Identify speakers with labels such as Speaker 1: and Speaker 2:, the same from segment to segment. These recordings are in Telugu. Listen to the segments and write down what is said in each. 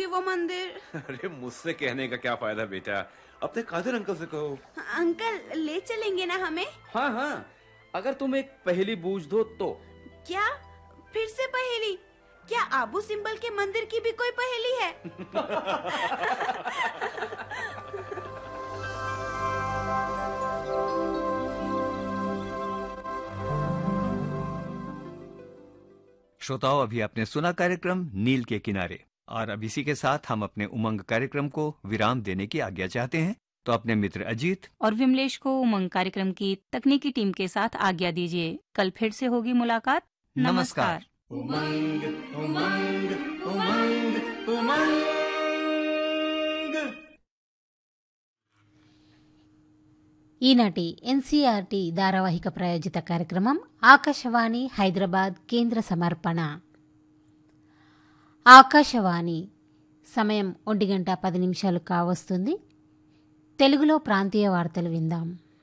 Speaker 1: वो मंदिर
Speaker 2: अरे मुझसे कहने का क्या फायदा बेटा अपने कादर अंकल से कहो
Speaker 1: अंकल ले चलेंगे ना हमें
Speaker 3: हाँ हाँ अगर तुम एक पहेली बूझ दो तो
Speaker 1: क्या फिर से पहेली क्या आबू सिंबल के मंदिर की भी कोई पहेली है
Speaker 4: श्रोताओं अभी आपने सुना कार्यक्रम नील के किनारे और अब इसी के साथ हम अपने उमंग कार्यक्रम को विराम देने की आज्ञा चाहते हैं तो अपने मित्र अजीत
Speaker 5: और विमलेश को उमंग कार्यक्रम की तकनीकी टीम के साथ आज्ञा दीजिए कल फिर से होगी मुलाकात
Speaker 4: नमस्कार।
Speaker 6: उमंग उमंग उमंग उमंग
Speaker 7: ఈనాటి ఎన్సీఆర్టీ ధారావాహిక ప్రాయోజిత కార్యక్రమం ఆకాశవాణి హైదరాబాద్ కేంద్ర సమర్పణ ఆకాశవాణి సమయం ఒంటి గంట పది నిమిషాలు కావస్తుంది తెలుగులో ప్రాంతీయ వార్తలు విందాం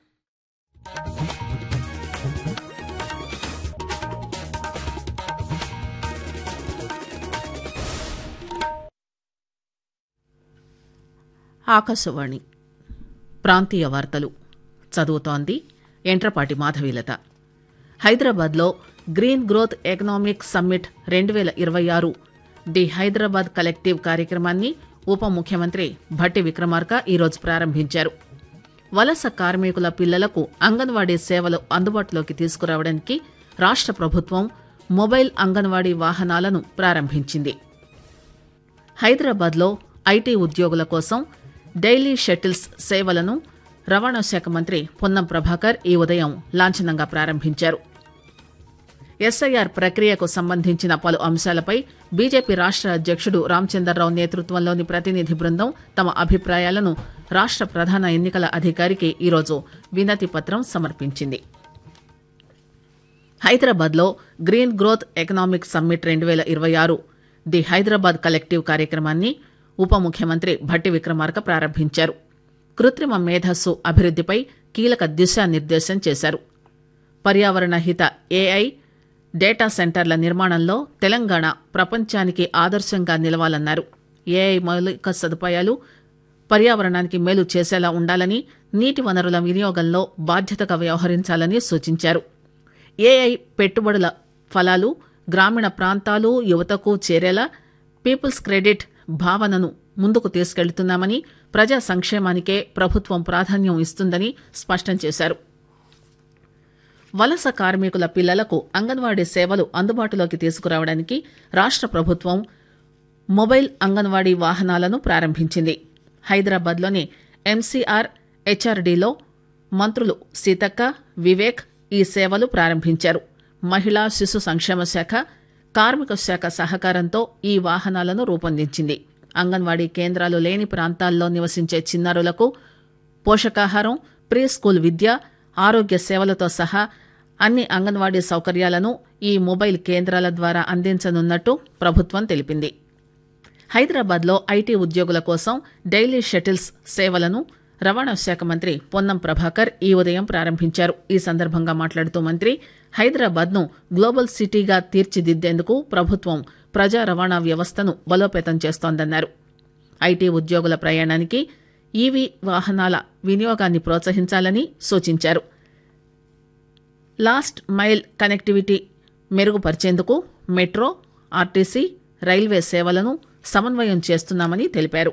Speaker 8: ఆకాశవాణి ప్రాంతీయ వార్తలు చదువుతోంది ఎంట్రపాటి మాధవీలత హైదరాబాద్లో గ్రీన్ గ్రోత్ ఎకనామిక్ సమ్మిట్ రెండు వేల ఇరవై ఆరు ది హైదరాబాద్ కలెక్టివ్ కార్యక్రమాన్ని ఉప ముఖ్యమంత్రి భట్టి విక్రమార్క ఈరోజు ప్రారంభించారు వలస కార్మికుల పిల్లలకు అంగన్వాడీ సేవలు అందుబాటులోకి తీసుకురావడానికి రాష్ట్ర ప్రభుత్వం మొబైల్ అంగన్వాడీ వాహనాలను ప్రారంభించింది హైదరాబాద్లో ఐటీ ఉద్యోగుల కోసం డైలీ షటిల్స్ సేవలను రవాణా శాఖ మంత్రి పొన్నం ప్రభాకర్ ఈ ఉదయం లాంఛనంగా ప్రారంభించారు ఎస్ఐఆర్ ప్రక్రియకు సంబంధించిన పలు అంశాలపై బీజేపీ రాష్ట్ర అధ్యక్షుడు రామచందర్రావు నేతృత్వంలోని ప్రతినిధి బృందం తమ అభిప్రాయాలను రాష్ట్ర ప్రధాన ఎన్నికల అధికారికి ఈరోజు వినతి పత్రం సమర్పించింది హైదరాబాద్లో గ్రీన్ గ్రోత్ ఎకనామిక్ సమ్మిట్ రెండు వేల ఇరవై ఆరు ది హైదరాబాద్ కలెక్టివ్ కార్యక్రమాన్ని ఉప ముఖ్యమంత్రి భట్టి విక్రమార్క ప్రారంభించారు కృత్రిమ మేధస్సు అభివృద్దిపై కీలక దిశానిర్దేశం చేశారు పర్యావరణ హిత ఏఐ డేటా సెంటర్ల నిర్మాణంలో తెలంగాణ ప్రపంచానికి ఆదర్శంగా నిలవాలన్నారు ఏఐ మౌలిక సదుపాయాలు పర్యావరణానికి మేలు చేసేలా ఉండాలని నీటి వనరుల వినియోగంలో బాధ్యతగా వ్యవహరించాలని సూచించారు ఏఐ పెట్టుబడుల ఫలాలు గ్రామీణ ప్రాంతాలు యువతకు చేరేలా పీపుల్స్ క్రెడిట్ భావనను ముందుకు తీసుకెళ్తున్నామని ప్రజా సంక్షేమానికే ప్రభుత్వం ప్రాధాన్యం ఇస్తుందని స్పష్టం చేశారు వలస కార్మికుల పిల్లలకు అంగన్వాడీ సేవలు అందుబాటులోకి తీసుకురావడానికి రాష్ట్ర ప్రభుత్వం మొబైల్ అంగన్వాడీ వాహనాలను ప్రారంభించింది హైదరాబాద్లోని ఎంసీఆర్ హెచ్ఆర్డీలో మంత్రులు సీతక్క వివేక్ ఈ సేవలు ప్రారంభించారు మహిళా శిశు సంక్షేమ శాఖ కార్మిక శాఖ సహకారంతో ఈ వాహనాలను రూపొందించింది అంగన్వాడీ కేంద్రాలు లేని ప్రాంతాల్లో నివసించే చిన్నారులకు పోషకాహారం ప్రీ స్కూల్ విద్య ఆరోగ్య సేవలతో సహా అన్ని అంగన్వాడీ సౌకర్యాలను ఈ మొబైల్ కేంద్రాల ద్వారా అందించనున్నట్టు ప్రభుత్వం తెలిపింది హైదరాబాద్లో ఐటీ ఉద్యోగుల కోసం డైలీ షటిల్స్ సేవలను రవాణా శాఖ మంత్రి పొన్నం ప్రభాకర్ ఈ ఉదయం ప్రారంభించారు ఈ సందర్భంగా మాట్లాడుతూ మంత్రి హైదరాబాద్ను గ్లోబల్ సిటీగా తీర్చిదిద్దేందుకు ప్రభుత్వం ప్రజా రవాణా వ్యవస్థను బలోపేతం చేస్తోందన్నారు ఐటీ ఉద్యోగుల ప్రయాణానికి ఈవీ వాహనాల వినియోగాన్ని ప్రోత్సహించాలని సూచించారు లాస్ట్ మైల్ కనెక్టివిటీ మెరుగుపరిచేందుకు మెట్రో ఆర్టీసీ రైల్వే సేవలను సమన్వయం చేస్తున్నామని తెలిపారు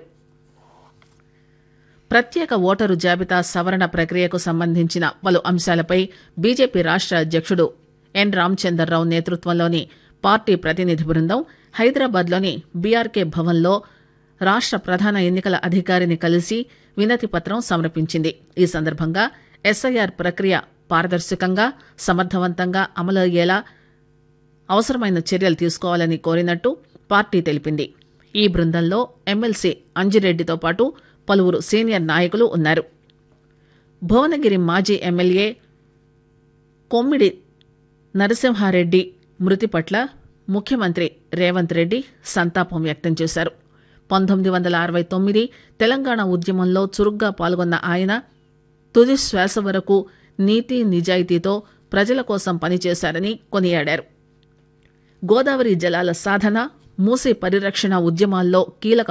Speaker 8: ప్రత్యేక ఓటరు జాబితా సవరణ ప్రక్రియకు సంబంధించిన పలు అంశాలపై బీజేపీ రాష్ట్ర అధ్యక్షుడు ఎన్ రామచందర్రావు నేతృత్వంలోని పార్టీ ప్రతినిధి బృందం హైదరాబాద్లోని బీఆర్కే భవన్లో రాష్ట్ర ప్రధాన ఎన్నికల అధికారిని కలిసి వినతి పత్రం సమర్పించింది ఈ సందర్భంగా ఎస్ఐఆర్ ప్రక్రియ పారదర్శకంగా సమర్థవంతంగా అమలయ్యేలా అవసరమైన చర్యలు తీసుకోవాలని కోరినట్టు పార్టీ తెలిపింది ఈ బృందంలో ఎమ్మెల్సీ అంజిరెడ్డితో పాటు పలువురు సీనియర్ నాయకులు ఉన్నారు భువనగిరి మాజీ ఎమ్మెల్యే కొమ్మిడి నరసింహారెడ్డి మృతి పట్ల ముఖ్యమంత్రి రేవంత్ రెడ్డి సంతాపం వ్యక్తం చేశారు పంతొమ్మిది వందల అరవై తొమ్మిది తెలంగాణ ఉద్యమంలో చురుగ్గా పాల్గొన్న ఆయన తుది శ్వాస వరకు నీతి నిజాయితీతో ప్రజల కోసం పనిచేశారని కొనియాడారు గోదావరి జలాల సాధన మూసీ పరిరక్షణ ఉద్యమాల్లో కీలక